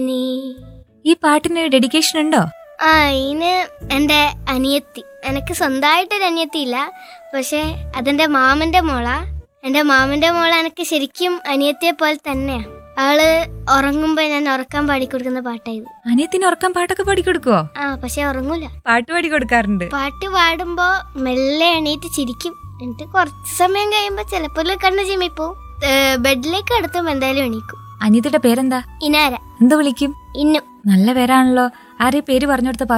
നീ ഈ പാട്ടിന് ഡെഡിക്കേഷൻ ഉണ്ടോ ആ ഇതിന് എൻ്റെ അനിയത്തി എനിക്ക് സ്വന്തമായിട്ടൊരു അനിയത്തി ഇല്ല പക്ഷെ അതെന്റെ മാമന്റെ മോളാ എൻ്റെ മാമന്റെ മോള എനിക്ക് ശരിക്കും അനിയത്തിയെ പോലെ തന്നെയാ അവള് ഉറങ്ങുമ്പോ ഞാൻ ഉറക്കാൻ പാടിക്കൊടുക്കുന്ന പാട്ടായത് അനിയത്തിന് ഉറക്കം പാട്ടൊക്കെ പാടിക്കൊടുക്കുവോ ആ പക്ഷെ ഉറങ്ങൂല പാട്ട് പാടി കൊടുക്കാറുണ്ട് പാട്ട് പാടുമ്പോ മെല്ലെ എണീറ്റ് ചിരിക്കും എന്നിട്ട് കുറച്ച് സമയം കഴിയുമ്പോ ചിലപ്പോൾ കണ്ണ് ചിമ്മിപ്പോവും ഏ, ബെഡിലേക്ക് എടുത്തുമ്പോ എന്തായാലും എണീക്കും അനിയത്തിയുടെ പേരെന്താ ഇനാര എന്ത് വിളിക്കും ഇന്നും നല്ല പേരാണല്ലോ ആരെയും പേര് പറഞ്ഞു കൊടുത്ത